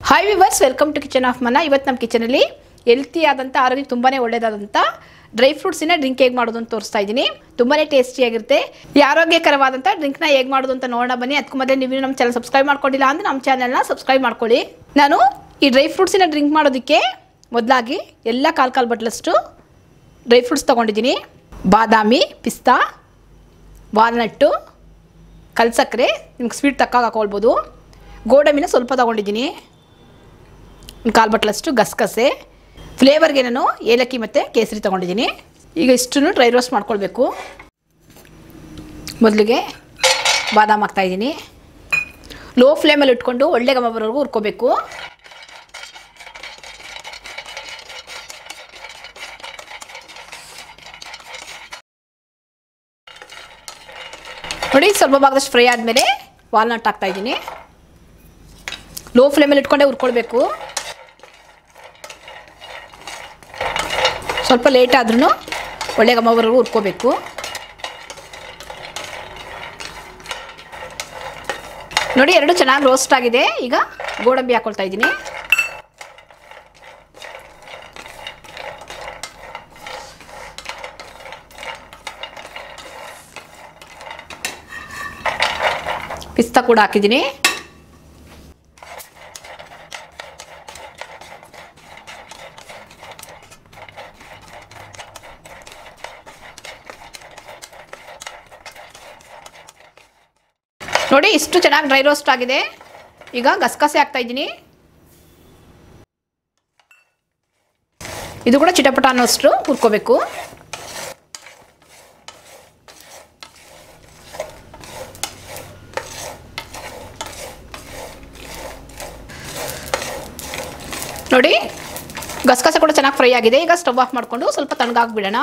hi viewers welcome to kitchen of ಮನ ಇವತ್ತು ನಮ್ಮ ಕಿಚನಲ್ಲಿ ಹೆಲ್ತಿ ಆದಂಥ ಆರೋಗ್ಯಕ್ಕೆ ತುಂಬಾ ಒಳ್ಳೆಯದಾದಂಥ ಡ್ರೈ ಫ್ರೂಟ್ಸಿನ ಡ್ರಿಂಕ್ ಹೇಗೆ ಮಾಡೋದು ಅಂತ ತೋರಿಸ್ತಾ ಇದ್ದೀನಿ ತುಂಬಾ ಟೇಸ್ಟಿಯಾಗಿರುತ್ತೆ ಈ ಆರೋಗ್ಯಕರವಾದಂಥ ಡ್ರಿಂಕ್ನ ಹೇಗೆ ಮಾಡೋದು ಅಂತ ನೋಡೋಣ ಬನ್ನಿ ಅದಕ್ಕೂ ಮೊದಲೇ ನೀವು ನಮ್ಮ ಚಾನಲ್ ಸಬ್ಸ್ಕ್ರೈಬ್ ಮಾಡ್ಕೊಂಡಿಲ್ಲ ಅಂದರೆ ನಮ್ಮ ಚಾನಲ್ನ ಸಬ್ಸ್ಕ್ರೈಬ್ ಮಾಡ್ಕೊಳ್ಳಿ ನಾನು ಈ ಡ್ರೈ ಫ್ರೂಟ್ಸಿನ ಡ್ರಿಂಕ್ ಮಾಡೋದಕ್ಕೆ ಮೊದಲಾಗಿ ಎಲ್ಲ ಕಾಲು ಕಾಲು ಬಟ್ಲಷ್ಟು ಡ್ರೈ ಫ್ರೂಟ್ಸ್ ತೊಗೊಂಡಿದ್ದೀನಿ ಬಾದಾಮಿ ಪಿಸ್ತಾ ವಾಲ್ನಟ್ಟು ಕಲ್ಸಕ್ಕರೆ ನಿಮ್ಗೆ ಸ್ವೀಟ್ ತಕ್ಕಾಗ ಹಾಕೊಳ್ಬೋದು ಗೋಡಂಬಿನ ಸ್ವಲ್ಪ ತೊಗೊಂಡಿದ್ದೀನಿ ಒಂದು ಕಾಲು ಬಟ್ಲಷ್ಟು ಗಸಗಸೆ ಫ್ಲೇವರ್ಗೆ ನಾನು ಏಲಕ್ಕಿ ಮತ್ತು ಕೇಸರಿ ತೊಗೊಂಡಿದ್ದೀನಿ ಈಗ ಇಷ್ಟನ್ನು ಡ್ರೈ ರೋಸ್ಟ್ ಮಾಡ್ಕೊಳ್ಬೇಕು ಮೊದಲಿಗೆ ಬಾದಾಮ್ ಹಾಕ್ತಾಯಿದ್ದೀನಿ ಲೋ ಫ್ಲೇಮಲ್ಲಿ ಇಟ್ಕೊಂಡು ಒಳ್ಳೆ ಘಮ ಬರೋವರೆಗೂ ಹುರ್ಕೋಬೇಕು ನೋಡಿ ಸ್ವಲ್ಪ ಭಾಗದಷ್ಟು ಫ್ರೈ ಆದಮೇಲೆ ವಾಲ್ನಟ್ ಹಾಕ್ತಾಯಿದ್ದೀನಿ ಲೋ ಫ್ಲೇಮಲ್ಲಿ ಇಟ್ಕೊಂಡೇ ಹುರ್ಕೊಳ್ಬೇಕು ಸ್ವಲ್ಪ ಲೇಟ್ ಆದ್ರೂ ಒಳ್ಳೆ ಘಮವರೆಗೂ ಹುರ್ಕೋಬೇಕು ನೋಡಿ ಎರಡು ಚೆನ್ನಾಗಿ ರೋಸ್ಟ್ ಆಗಿದೆ ಈಗ ಗೋಡಂಬಿ ಹಾಕೊಳ್ತಾ ಇದ್ದೀನಿ ಪಿಸ್ತಾ ಕೂಡ ಹಾಕಿದ್ದೀನಿ ನೋಡಿ ಇಷ್ಟು ಚೆನ್ನಾಗಿ ಡ್ರೈ ರೋಸ್ಟ್ ಆಗಿದೆ ಈಗ ಗಸಗಸೆ ಹಾಕ್ತಾ ಇದ್ದೀನಿ ಇದು ಕೂಡ ಚಿಟಪಟ ಅನ್ನೋಷ್ಟು ಹುರ್ಕೋಬೇಕು ನೋಡಿ ಗಸಗಸೆ ಕೂಡ ಚೆನ್ನಾಗಿ ಫ್ರೈ ಆಗಿದೆ ಈಗ ಸ್ಟವ್ ಆಫ್ ಮಾಡಿಕೊಂಡು ಸ್ವಲ್ಪ ತಣ್ಣಗಾಗ್ಬಿಡೋಣ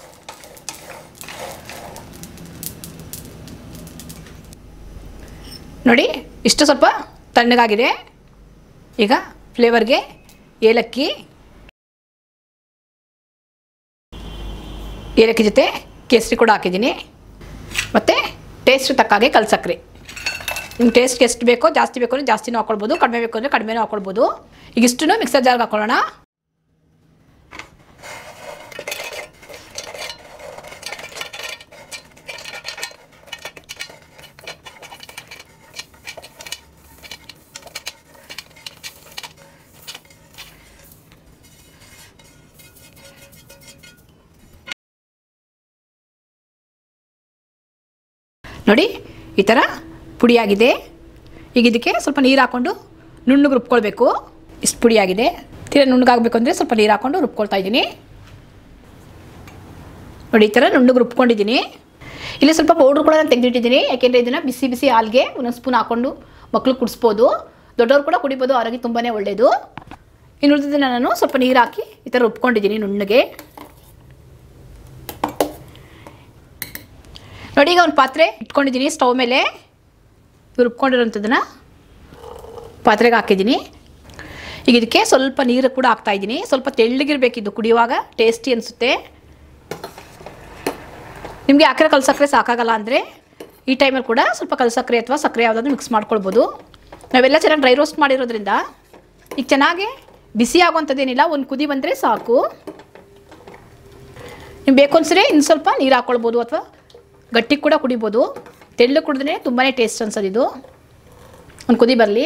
ನೋಡಿ ಇಷ್ಟು ಸ್ವಲ್ಪ ತಣ್ಣಗಾಗಿದೆ ಈಗ ಫ್ಲೇವರ್ಗೆ ಏಲಕ್ಕಿ ಏಲಕ್ಕಿ ಜೊತೆ ಕೇಸರಿ ಕೂಡ ಹಾಕಿದ್ದೀನಿ ಮತ್ತು ಟೇಸ್ಟ್ ತಕ್ಕಾಗೆ ಕಲ್ಸಕ್ರೆ ನಿಮ್ಗೆ ಟೇಸ್ಟ್ಗೆ ಎಷ್ಟು ಬೇಕೋ ಜಾಸ್ತಿ ಬೇಕು ಅಂದರೆ ಜಾಸ್ತಿನೂ ಹಾಕ್ಕೊಳ್ಬೋದು ಕಡಿಮೆ ಬೇಕು ಅಂದರೆ ಕಡಿಮೆನೂ ಹಾಕ್ಕೊಳ್ಬೋದು ಈಗ ಇಷ್ಟನ್ನು ಮಿಕ್ಸರ್ ಜಾರ್ಗೆ ಹಾಕೊಳ್ಳೋಣ ನೋಡಿ ಈ ಥರ ಪುಡಿಯಾಗಿದೆ ಈಗ ಇದಕ್ಕೆ ಸ್ವಲ್ಪ ನೀರು ಹಾಕ್ಕೊಂಡು ನುಣ್ಣಗೆ ರುಬ್ಕೊಳ್ಬೇಕು ಇಷ್ಟು ಪುಡಿಯಾಗಿದೆ ತೀರ ನುಣ್ಣಗಾಗಬೇಕು ಅಂದರೆ ಸ್ವಲ್ಪ ನೀರು ಹಾಕ್ಕೊಂಡು ರುಬ್ಕೊಳ್ತಾ ಇದ್ದೀನಿ ನೋಡಿ ಈ ಥರ ನುಣ್ಣಗೆ ರುಬ್ಕೊಂಡಿದ್ದೀನಿ ಇಲ್ಲಿ ಸ್ವಲ್ಪ ಪೌಡ್ರ್ ಕೂಡ ನಾನು ತೆಗೆದಿಟ್ಟಿದ್ದೀನಿ ಯಾಕೆಂದರೆ ಇದನ್ನು ಬಿಸಿ ಬಿಸಿ ಹಾಲಿಗೆ ಒಂದೊಂದು ಸ್ಪೂನ್ ಹಾಕ್ಕೊಂಡು ಮಕ್ಕಳು ಕುಡಿಸ್ಬೋದು ದೊಡ್ಡವ್ರು ಕೂಡ ಕುಡಿಬೋದು ಆರೋಗ್ಯ ತುಂಬಾ ಒಳ್ಳೆಯದು ಇನ್ನು ಉಳಿದಿದ್ದನ್ನು ನಾನು ಸ್ವಲ್ಪ ನೀರು ಹಾಕಿ ಈ ಥರ ರುಬ್ಕೊಂಡಿದ್ದೀನಿ ನುಣ್ಣಗೆ ನೋಡಿ ಈಗ ಒಂದು ಪಾತ್ರೆ ಇಟ್ಕೊಂಡಿದ್ದೀನಿ ಸ್ಟವ್ ಮೇಲೆ ರುಬ್ಕೊಂಡಿರೋಂಥದ್ದನ್ನು ಪಾತ್ರೆಗೆ ಹಾಕಿದ್ದೀನಿ ಈಗ ಇದಕ್ಕೆ ಸ್ವಲ್ಪ ನೀರು ಕೂಡ ಹಾಕ್ತಾಯಿದ್ದೀನಿ ಸ್ವಲ್ಪ ತೆಳ್ಳಗಿರಬೇಕಿದ್ದು ಕುಡಿಯುವಾಗ ಟೇಸ್ಟಿ ಅನಿಸುತ್ತೆ ನಿಮಗೆ ಹಾಕಿರೋ ಕಲ್ಸಕ್ಕರೆ ಸಾಕಾಗಲ್ಲ ಅಂದರೆ ಈ ಟೈಮಲ್ಲಿ ಕೂಡ ಸ್ವಲ್ಪ ಕಲ್ಸಕ್ಕರೆ ಅಥವಾ ಸಕ್ಕರೆ ಯಾವುದಾದ್ರೂ ಮಿಕ್ಸ್ ಮಾಡ್ಕೊಳ್ಬೋದು ನಾವೆಲ್ಲ ಚೆನ್ನಾಗಿ ಡ್ರೈ ರೋಸ್ಟ್ ಮಾಡಿರೋದ್ರಿಂದ ಈಗ ಚೆನ್ನಾಗಿ ಬಿಸಿ ಆಗುವಂಥದ್ದೇನಿಲ್ಲ ಒಂದು ಕುದಿ ಬಂದರೆ ಸಾಕು ನೀವು ಬೇಕು ಅನ್ಸರೆ ಇನ್ನು ಸ್ವಲ್ಪ ನೀರು ಹಾಕ್ಕೊಳ್ಬೋದು ಅಥವಾ ಗಟ್ಟಿ ಕೂಡ ಕುಡಿಬೋದು ತೆಳ್ಳು ಕುಡಿದ್ರೆ ತುಂಬಾ ಟೇಸ್ಟ್ ಅನ್ಸೋದು ಇದು ಒಂದು ಕುದಿ ಬರಲಿ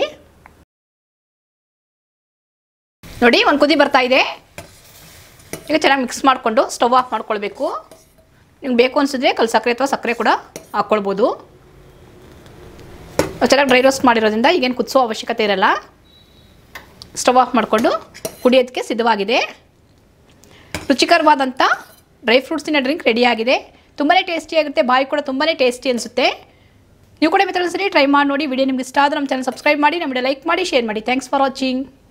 ನೋಡಿ ಒಂದು ಕುದಿ ಬರ್ತಾ ಇದೆ ಈಗ ಚೆನ್ನಾಗಿ ಮಿಕ್ಸ್ ಮಾಡಿಕೊಂಡು ಸ್ಟವ್ ಆಫ್ ಮಾಡ್ಕೊಳ್ಬೇಕು ನಿಮ್ಗೆ ಬೇಕು ಅನಿಸಿದ್ರೆ ಕಲ್ ಸಕ್ಕರೆ ಅಥವಾ ಸಕ್ಕರೆ ಕೂಡ ಹಾಕ್ಕೊಳ್ಬೋದು ಚೆನ್ನಾಗಿ ಡ್ರೈ ರೋಸ್ಟ್ ಮಾಡಿರೋದ್ರಿಂದ ಈಗೇನು ಕುದಿಸೋ ಅವಶ್ಯಕತೆ ಇರಲ್ಲ ಸ್ಟವ್ ಆಫ್ ಮಾಡಿಕೊಂಡು ಕುಡಿಯೋದಕ್ಕೆ ಸಿದ್ಧವಾಗಿದೆ ರುಚಿಕರವಾದಂಥ ಡ್ರೈ ಫ್ರೂಟ್ಸಿನ ಡ್ರಿಂಕ್ ರೆಡಿಯಾಗಿದೆ ತುಂಬಾ ಟೇಸ್ಟಿಯಾಗಿರುತ್ತೆ ಬಾಯಿ ಕೂಡ ತುಂಬಾ ಟೇಸ್ಟಿ ಅನಿಸುತ್ತೆ ನೀವು ಕೂಡ ಮೆತ್ತೊಂದ್ಸರಿ ಟ್ರೈ ಮಾಡಿ ನೋಡಿ ವಿಡಿಯೋ ನಿಮ್ಗೆ ಇಷ್ಟ ಆದರೆ ನಮ್ಮ ಚಾನಲ್ ಸಬ್ಸ್ಕ್ರೈಬ್ ಮಾಡಿ ನಮ್ಮ ವಿಡಿಯೋ ಲೈಕ್ ಮಾಡಿ ಶೇರ್ ಮಾಡಿ ಥ್ಯಾಂಕ್ಸ್ ಫಾರ್ ವಾಚಿಂಗ್